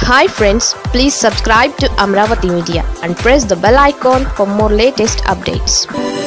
hi friends please subscribe to Amaravati media and press the bell icon for more latest updates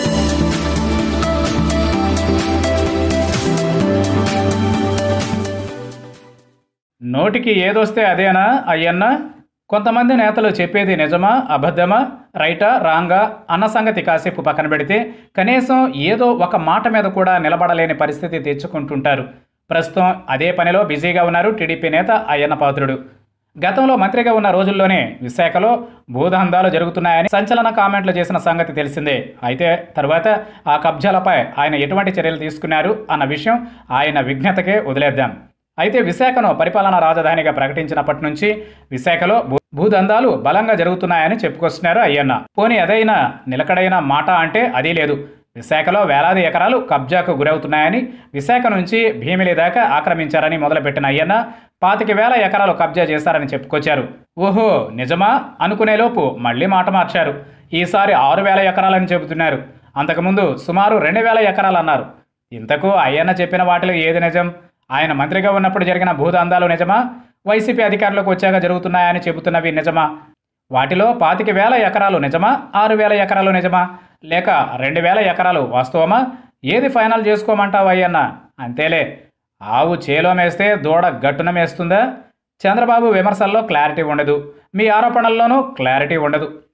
నోటికి ఏదొస్తే అదేనా అయ్యన్న కొంతమంది నేతలు చెప్పేది నిజమా అబద్ధమా రైటా రాంగా అన్న సంగతి కాసేపు పక్కన పెడితే కనీసం ఏదో ఒక మాట మీద కూడా నిలబడలేని పరిస్థితి తెచ్చుకుంటుంటారు ప్రస్తుతం అదే పనిలో బిజీగా ఉన్నారు టీడీపీ నేత అయ్యన్న పాత్రుడు గతంలో మంత్రిగా ఉన్న రోజుల్లోనే విశాఖలో భూదందాలు జరుగుతున్నాయని సంచలన కామెంట్లు చేసిన సంగతి తెలిసిందే అయితే తరువాత ఆ కబ్జాలపై ఆయన ఎటువంటి చర్యలు తీసుకున్నారు అన్న విషయం ఆయన విజ్ఞతకే వదిలేద్దాం అయితే విశాఖను పరిపాలనా రాజధానిగా ప్రకటించినప్పటి నుంచి విశాఖలో భూ- భూదందాలు బలంగా జరుగుతున్నాయని చెప్పుకొస్తున్నారు అయ్యన్న పోనీ అదైనా నిలకడైన మాట అంటే అదీ లేదు విశాఖలో వేలాది ఎకరాలు కబ్జాకు గురవుతున్నాయని విశాఖ నుంచి భీమిలి దాకా ఆక్రమించారని మొదలుపెట్టిన అయ్యన్న పాతిక వేల ఎకరాలు కబ్జా చేశారని చెప్పుకొచ్చారు ఓహో నిజమా అనుకునేలోపు మళ్ళీ మాట మార్చారు ఈసారి ఆరు వేల ఎకరాలని చెబుతున్నారు అంతకుముందు సుమారు రెండు వేల ఎకరాలు అన్నారు ఇంతకు అయ్యన్న చెప్పిన వాటిలో ఏది నిజం ఆయన మంత్రిగా ఉన్నప్పుడు జరిగిన భూదందాలు నిజమా వైసీపీ అధికారంలోకి వచ్చాక జరుగుతున్నాయని చెబుతున్నవి నిజమా వాటిలో పాతిక వేల ఎకరాలు నిజమా ఆరు వేల ఎకరాలు నిజమా లేక రెండు వేల ఎకరాలు వాస్తవమా ఏది ఫైనల్ చేసుకోమంటావు అయ్యన్న అంతేలే ఆవు చేలో మేస్తే దూడ గట్టున మేస్తుందా చంద్రబాబు విమర్శల్లో క్లారిటీ ఉండదు మీ ఆరోపణల్లోనూ క్లారిటీ ఉండదు